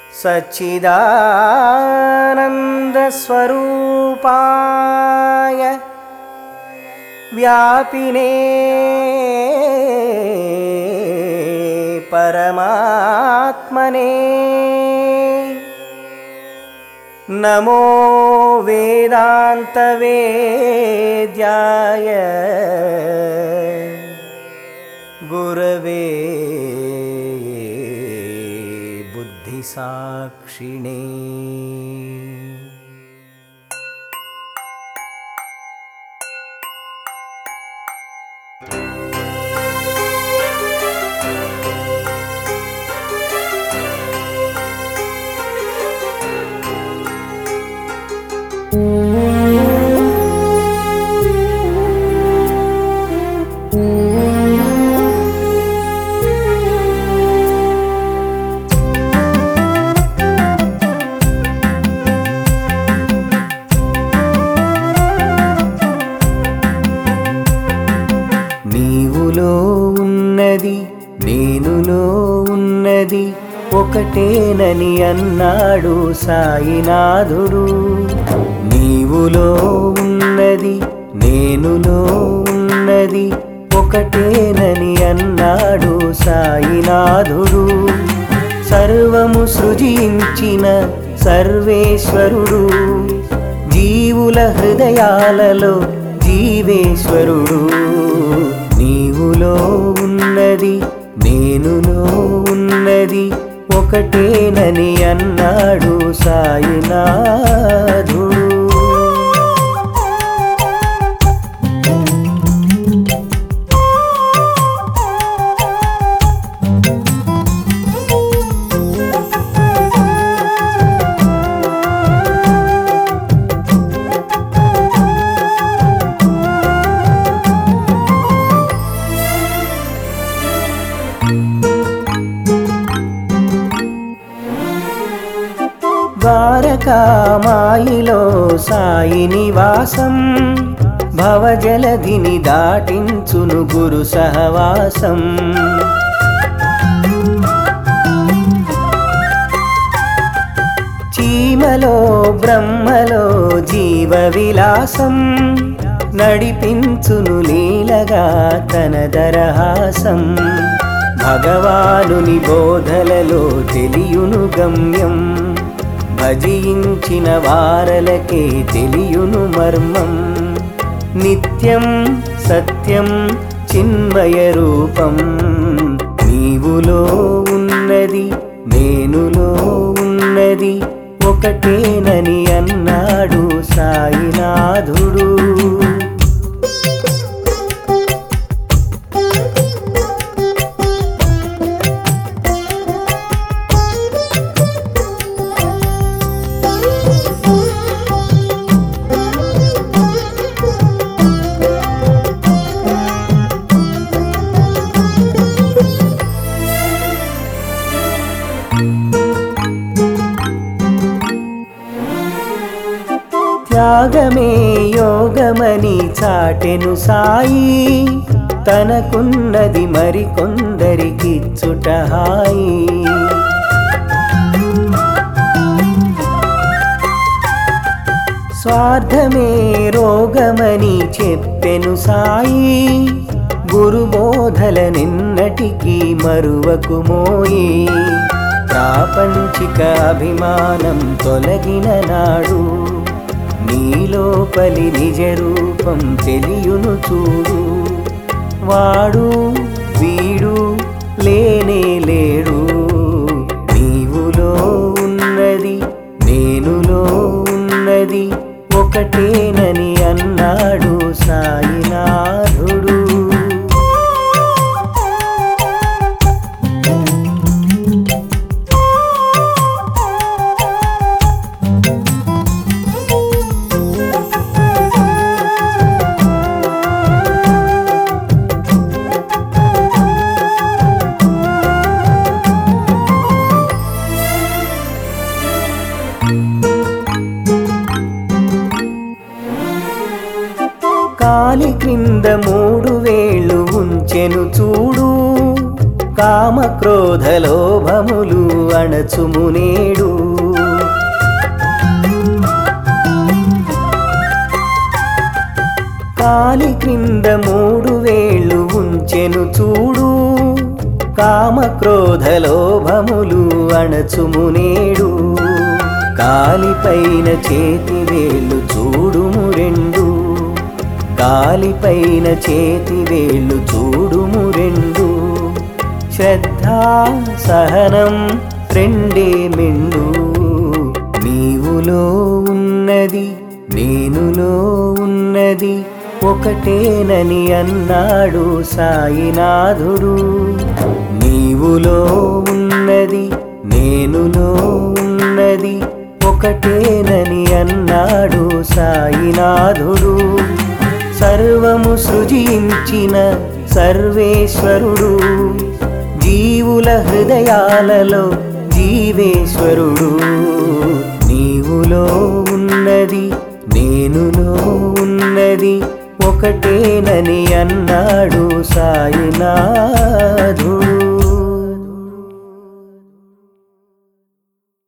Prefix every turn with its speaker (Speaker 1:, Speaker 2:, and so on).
Speaker 1: सच्चिदानन्दस्वरूपाय व्यापिने परमात्मने नमो वेदान्तवेद्याय गुरवे बुद्धिसाक्षिणे నీవులో ఉన్నది నేనులో ఉన్నది ఒకటేనని అన్నాడు సాయినాథుడు నీవులో ఉన్నది నేనులో ఉన్నది ఒకటేనని అన్నాడు సాయినాథుడు సర్వము సృజించిన సర్వేశ్వరుడు జీవుల హృదయాలలో జీవేశ్వరుడు నీవులో ఉన్నది నేనులో ఉన్నది ఒకటేనని అన్నాడు సాయినాథుడు ద్వారకామాయిలో సాయి నివాసం భవజలధిని దాటించును గురు సహవాసం చీమలో బ్రహ్మలో జీవ విలాసం నడిపించును లీలగా తన దరహాసం భగవానుని బోధలలో తెలియును గమ్యం భజించిన వారలకే తెలియును మర్మం నిత్యం సత్యం చిన్మయ రూపం నీవులో ఉన్నది నేనులో ఉన్నది ఒకటేనని అన్నాడు సాయినాథుడు త్యాగమే యోగమని చాటెను సాయి తనకున్నది మరికొందరికిచ్చుట హాయి స్వార్థమే రోగమని చెప్పెను సాయి గురు బోధల నిన్నటికి మరువకు మోయి ప్రాపంచిక అభిమానం తొలగిన నాడు నీలోపలి నిజ రూపం తెలియును చూడు వాడు వీడు లేనే లేడు నీవులో ఉన్నది నేనులో ఉన్నది ఒకటేనని అన్నాడు సాయినాథుడు కాలి క్రింద మూడు వేళ్ళు ఉంచెను చూడు కామక్రోధ లోభములు అణచుమునేడు కాలి క్రింద మూడు వేళ్ళు ఉంచెను చూడు కామక్రోధ లోభములు అణచుమునేడు కాలిపైన చేతి వేళ్ళు చూడుము రెండు కాలిపైన చేతి వేళ్ళు చూడుము రెండు శ్రద్ధా సహనం రెండే మెండు నీవులో ఉన్నది నేనులో ఉన్నది ఒకటేనని అన్నాడు సాయినాథుడు నీవులో ఉన్నది నేనులో ఉన్నది ఒకటేనని అన్నాడు సాయినాథుడు సర్వము సృజించిన సర్వేశ్వరుడు జీవుల హృదయాలలో జీవేశ్వరుడు నీవులో ఉన్నది నేనులో ఉన్నది ఒకటేనని అన్నాడు సాయినాథుడు